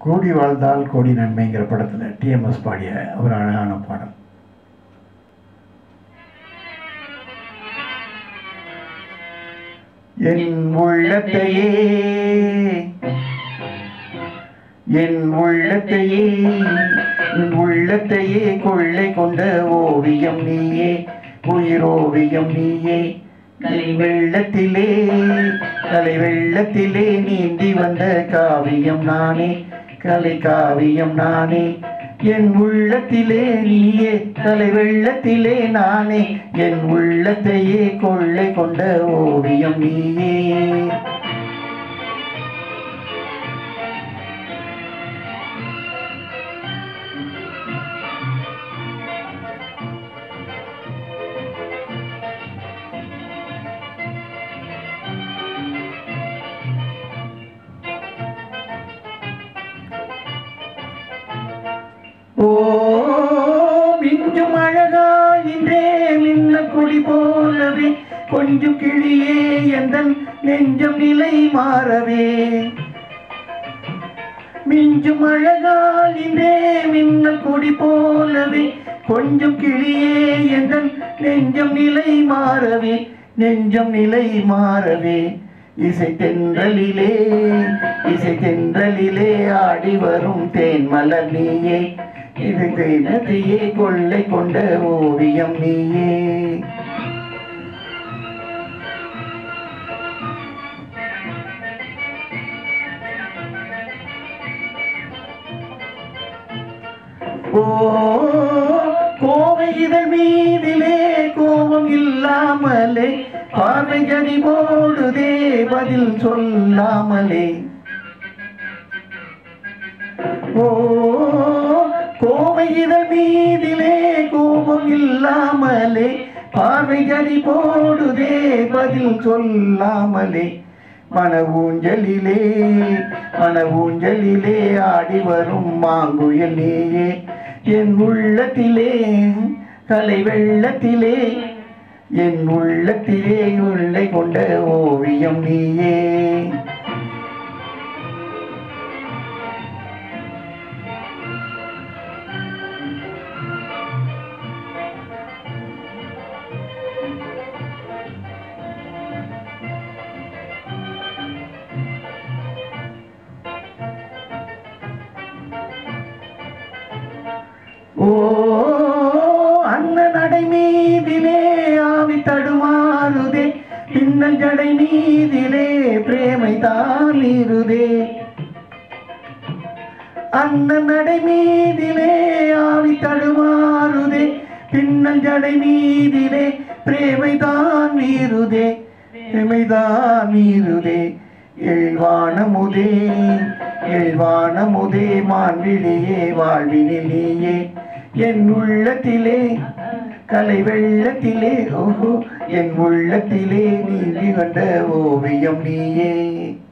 கோடி வாழ்ந்தால் கோடி நன்மைங்கிற படத்தில் டிஎம்எஸ் பாடிய ஒரு அழகான பாடல் என் உள்ளத்தையே என் உள்ளத்தையே என் உள்ளத்தையே கொள்ளை கொண்ட ஓவியம் நீயே உயிரோவியம் நீயே கலை வெள்ளத்திலே கலை வெள்ளத்திலே நீந்தி வந்த காவியம் நானே கலை காவியம் நானே என் உள்ளத்திலே நீயே கலை வெள்ளத்திலே நானே என் உள்ளத்தையே கொள்ளை கொண்ட ஓவியம் நீயே ஓ மிஞ்சும் அழகா இன்றே மின்ன கொடி போலவே கொஞ்சம் கிளியே எந்தன் நெஞ்சம் நிலை மாறவே மிஞ்சும் அழகால் இன்றே மின்னல் கொடி போலவே கொஞ்சம் கிளியே எந்தன் நெஞ்சம் நிலை மாறவே நெஞ்சம் நிலை மாறவே இசை தென்றலிலே இசை தென்றலிலே ஆடி வரும் தேன் மலர் நீயே இது தெய்வத்தையே கொள்ளை கொண்ட ஓவியம் நீயே ஓ கோவை இதழ் மீதிலே கோபம் இல்லாமலே பார்வை ஜதி போடுதே பதில் சொல்லாமலே ஓ கோவை இதழ் மீதிலே கோபம் இல்லாமலே பார்வை ஜதி போடுதே பதில் சொல்லாமலே மன ஊஞ்சலிலே மன ஊஞ்சலிலே ஆடி வரும் மாங்குயில் நீயே என் உள்ளத்திலே கலை வெள்ளத்திலே என் உள்ளத்திலே உள்ளை கொண்ட ஓவியம் நீயே ஓ அண்ண நடை மீதிலே ஆவி தடுமாறுதே பின்னல் ஜடை மீதிலே பிரேமை தான் இருதே அண்ண நடை மீதிலே ஆவி தடுமாறுதே பின்னல் ஜடை மீதிலே பிரேமை தான் மீறுதே பிரேமைதான் மீறுதே எழுவானமுதே எழுவானமுதே மான்விழியே வாழ்வினில் நீயே என் உள்ளத்திலே கலை வெள்ளத்திலே ஓஹோ என் உள்ளத்திலே நீந்தி கண்ட ஓவியம் நீயே